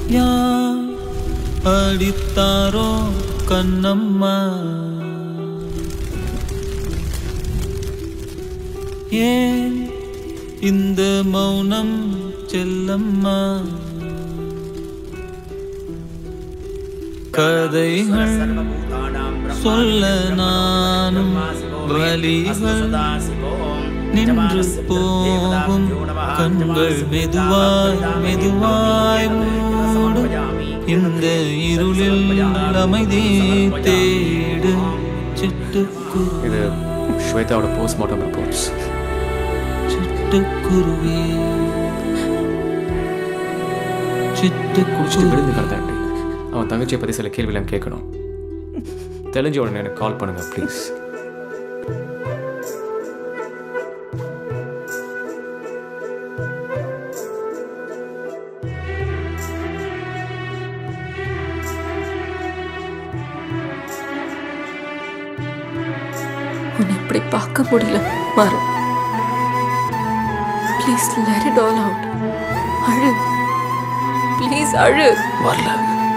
யார் அடித்தாரோ கண்ணம்மா ஏன் இந்த மௌனம் செல்லம்மா கதைகள் சொல்ல நானும் வலிகள் நின்று போகும் கண்கள் மெதுவாய் மெதுவாய் மூடும் இந்த இருளில் அமைதி தேடு சிட்டுக்கு இது ஸ்வேதாவோட போஸ்ட்மார்ட்டம் ரிப்போர்ட்ஸ் சிட்டுக்குருவி குடிச்சிட்டு சிட்டுக்குருவி விழுந்து கிடந்தாண்டி அவன் தங்கச்சியை பற்றி சில கேள்விலாம் கேட்கணும் தெரிஞ்ச உடனே எனக்கு கால் பண்ணுங்க ப்ளீஸ் உன்னை இப்படி பார்க்க முடியல மாறு please let it all out அழு ப்ளீஸ் அழு வரல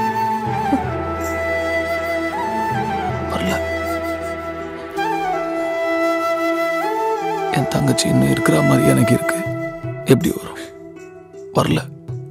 வரல என் தங்கச்சி இன்னும் இருக்கிற மாதிரி எனக்கு இருக்கு எப்படி வரும் வரல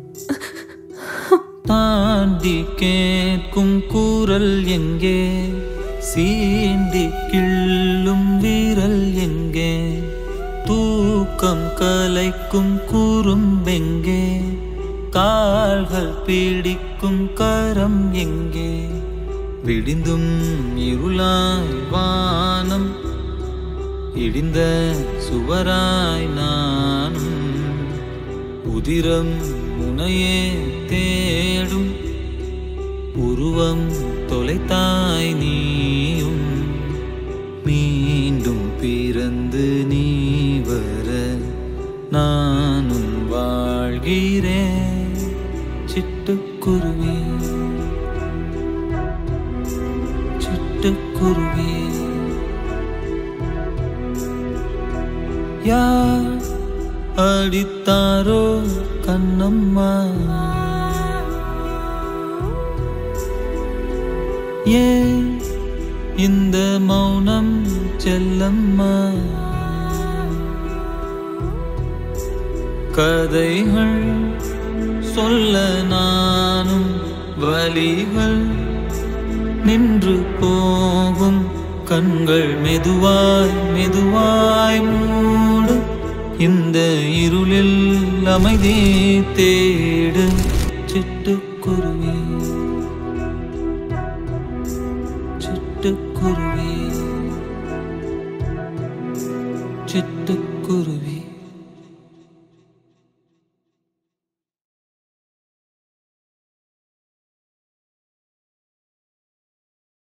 தாண்டி கேட்கும் கூறல் எங்கே சீண்டி கிள்ளும் வீரல் எங்கே தூக்கம் கலைக்கும் கூறும்பெங்கே கால்கள் பிடிக்கும் கரம் எங்கே விடிந்தும் இருளாய் வானம் இடிந்த சுவராய் நானும் உதிரம் முனையே தேடும் உருவம் தொலைத்தாய் நீயும் மீண்டும் பிறந்து நீ வர நானும் வாழ்கிறேன் சிட்டுக்குருவி சிட்டுக்குருவி யார் அடித்தாரோ கண்ணம்மா ஏன் இந்த மௌனம் செல்லம்மா கதைகள் சொல்ல நானும் வலிகள் நின்று போகும் கண்கள் மெதுவாய் மெதுவாய் மூடும் இந்த இருளில் அமைதி தேடு சிட்டு